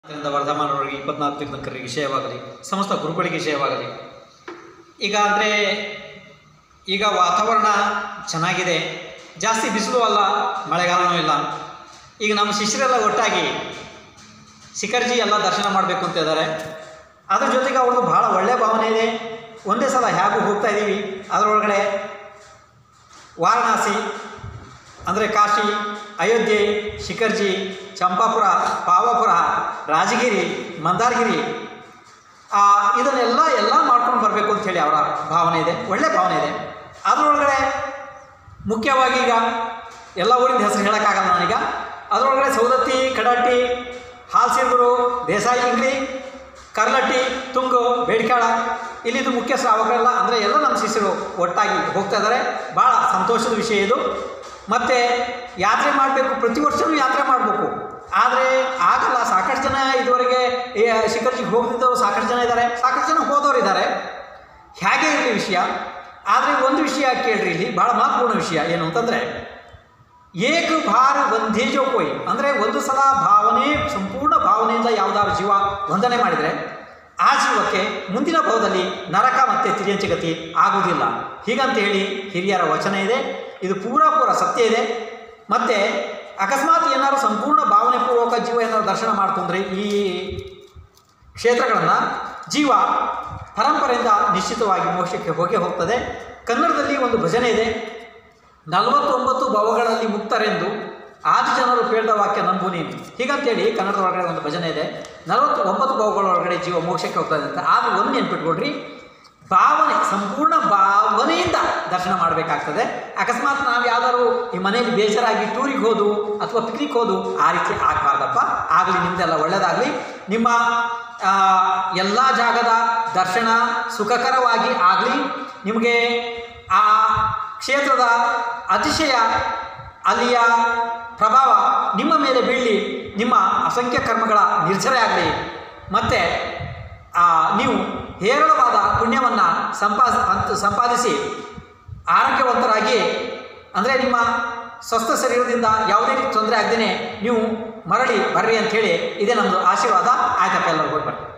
ಅದರಿಂದ ವರ್ಧಮಾನವರಿಗೆ ಇಪ್ಪತ್ನಾಲ್ಕು ತೀರ್ಥಂಕರಿಗೆ ವಿಷಯವಾಗಲಿ ಸಮಸ್ತ ಗುರುಗಳಿಗೆ ವಿಷಯವಾಗಲಿ ಈಗ ಅಂದರೆ ಈಗ ವಾತಾವರಣ ಚೆನ್ನಾಗಿದೆ ಜಾಸ್ತಿ ಬಿಸಿಲು ಅಲ್ಲ ಮಳೆಗಾಲನೂ ಇಲ್ಲ ಈಗ ನಮ್ಮ ಶಿಷ್ಯರೆಲ್ಲ ಒಟ್ಟಾಗಿ ಶಿಖರ್ಜಿ ಎಲ್ಲ ದರ್ಶನ ಮಾಡಬೇಕು ಅಂತ ಇದ್ದಾರೆ ಅದ್ರ ಜೊತೆಗೆ ಅವ್ರದ್ದು ಭಾಳ ಒಳ್ಳೆಯ ಭಾವನೆ ಇದೆ ಒಂದೇ ಸಲ ಹೇಗೂ ಹೋಗ್ತಾ ಇದ್ದೀವಿ ಅದರೊಳಗಡೆ ವಾರಣಾಸಿ ಅಂದರೆ ಕಾಶಿ ಅಯೋಧ್ಯೆ ಶಿಖರ್ಜಿ ಚಂಪಾಪುರ ಪಾವಾಪುರ ರಾಜಗಿರಿ ಮಂದಾರಗಿರಿ ಆ, ಇದನ್ನೆಲ್ಲ ಎಲ್ಲ ಮಾಡ್ಕೊಂಡು ಬರಬೇಕು ಅಂತ ಹೇಳಿ ಅವರ ಭಾವನೆ ಇದೆ ಒಳ್ಳೆ ಭಾವನೆ ಇದೆ ಅದರೊಳಗಡೆ ಮುಖ್ಯವಾಗಿ ಈಗ ಎಲ್ಲ ಊರಿನ ಹೆಸರು ಹೇಳೋಕ್ಕಾಗಲ್ಲ ನಾನೀಗ ಅದರೊಳಗಡೆ ಸೌದತ್ತಿ ಕಡಟ್ಟಿ ಹಾಲ್ಸಿರ್ಗುರು ದೇಸಾಯಿ ಇಂಗ್ಲಿ ಕರ್ಲಟ್ಟಿ ತುಂಗು ಬೇಡಿಕಾಳ ಇಲ್ಲಿದು ಮುಖ್ಯ ಶ್ರಾವಕರೆಲ್ಲ ಅಂದರೆ ಎಲ್ಲ ನಮ್ಮ ಶಿಷ್ಯರು ಒಟ್ಟಾಗಿ ಹೋಗ್ತಾ ಇದ್ದಾರೆ ಭಾಳ ಸಂತೋಷದ ವಿಷಯ ಇದು ಮತ್ತು ಯಾತ್ರೆ ಮಾಡಬೇಕು ಪ್ರತಿ ವರ್ಷವೂ ಯಾತ್ರೆ ಮಾಡಬೇಕು ಆದರೆ ಆಗಲ್ಲ ಸಾಕಷ್ಟು ಜನ ಇದುವರೆಗೆ ಈ ಶಿಖರ್ಜಿಗೆ ಹೋಗ್ತಿದ್ದವರು ಸಾಕಷ್ಟು ಜನ ಇದ್ದಾರೆ ಸಾಕಷ್ಟು ಜನ ಹೋದವರು ಇದ್ದಾರೆ ಹೇಗೆ ಇರಲಿ ವಿಷಯ ಆದರೆ ಒಂದು ವಿಷಯ ಕೇಳ್ರಿ ಇಲ್ಲಿ ಭಾಳ ಮಹತ್ವಪೂರ್ಣ ವಿಷಯ ಏನು ಅಂತಂದರೆ ಏಕ ಭಾರ ವಂದೇಜೋ ಕೋಯ್ ಅಂದರೆ ಒಂದು ಸಲ ಭಾವನೆ ಸಂಪೂರ್ಣ ಭಾವನೆಯಿಂದ ಯಾವುದಾದ್ರು ಜೀವ ವಂದನೆ ಮಾಡಿದರೆ ಆ ಜೀವಕ್ಕೆ ಮುಂದಿನ ಭಾವದಲ್ಲಿ ನರಕ ಮತ್ತು ತಿರಿಯಂಚಗತಿ ಆಗುವುದಿಲ್ಲ ಹೀಗಂತ ಹೇಳಿ ಹಿರಿಯರ ವಚನ ಇದೆ ಇದು ಪೂರಾ ಪೂರ ಸತ್ಯ ಇದೆ ಮತ್ತು ಅಕಸ್ಮಾತ್ ಏನಾದ್ರು ಸಂಪೂರ್ಣ ಭಾವನೆಪೂರ್ವಕ ಜೀವ ಏನಾದ್ರು ದರ್ಶನ ಮಾಡ್ತಂದ್ರೆ ಈ ಕ್ಷೇತ್ರಗಳನ್ನು ಜೀವ ಪರಂಪರೆಯಿಂದ ನಿಶ್ಚಿತವಾಗಿ ಮೋಕ್ಷಕ್ಕೆ ಹೋಗೇ ಹೋಗ್ತದೆ ಕನ್ನಡದಲ್ಲಿ ಒಂದು ಭಜನೆ ಇದೆ ನಲವತ್ತೊಂಬತ್ತು ಭವಗಳಲ್ಲಿ ಮುಕ್ತರೆಂದು ಆದಿ ಜನರು ಕೇಳಿದ ವಾಕ್ಯ ನಂಬು ನೀನು ಹೀಗಂತೇಳಿ ಕನ್ನಡದ ಒಳಗಡೆ ಒಂದು ಭಜನೆ ಇದೆ ನಲವತ್ತು ಒಂಬತ್ತು ಭಾವಗಳ ಒಳಗಡೆ ಜೀವ ಮೋಕ್ಷಕ್ಕೆ ಹೋಗ್ತದೆ ಅಂತ ಆದ್ರೆ ಒಂದು ನೆನ್ಪಿಟ್ಕೊಡ್ರಿ ಭಾವನೆ ಸಂಪೂರ್ಣ ಭಾವನೆಯಿಂದ ದರ್ಶನ ಮಾಡಬೇಕಾಗ್ತದೆ ಅಕಸ್ಮಾತ್ ನಾವು ಯಾವ್ದಾದ್ರು ಈ ಮನೆಯಲ್ಲಿ ಬೇಜಾರಾಗಿ ಟೂರಿಗೆ ಹೋದು ಅಥವಾ ಪಿಕ್ನಿಕ್ ಹೋದು ಆ ರೀತಿ ಆಗಬಾರ್ದಪ್ಪ ಆಗಲಿ ನಿಮ್ದೆಲ್ಲ ಒಳ್ಳೆಯದಾಗಲಿ ನಿಮ್ಮ ಎಲ್ಲ ಜಾಗದ ದರ್ಶನ ಸುಖಕರವಾಗಿ ಆಗಲಿ ನಿಮಗೆ ಆ ಕ್ಷೇತ್ರದ ಅತಿಶಯ ಅಲ್ಲಿಯ ಪ್ರಭಾವ ನಿಮ್ಮ ಮೇಲೆ ಬೀಳಿ ನಿಮ್ಮ ಅಸಂಖ್ಯ ಕರ್ಮಗಳ ನಿರ್ಜರ ಆಗಲಿ ಮತ್ತು ನೀವು ಹೇರಳವಾದ ಪುಣ್ಯವನ್ನು ಸಂಪಾದ ಅಂತ- ಸಂಪಾದಿಸಿ ಆರೋಗ್ಯವಂತರಾಗಿ ಅಂದರೆ ನಿಮ್ಮ ಸ್ವಸ್ಥ ಶರೀರದಿಂದ ಯಾವುದೇ ರೀತಿ ತೊಂದರೆ ಆಗದೇ ನೀವು ಮರಳಿ ಬರ್ರಿ ಅಂಥೇಳಿ ಇದೇ ನಮ್ಮದು ಆಶೀರ್ವಾದ ಆಯ್ತಪ್ಪ ಎಲ್ಲರೂ ಹೋಗಿ ಬರ್ರಿ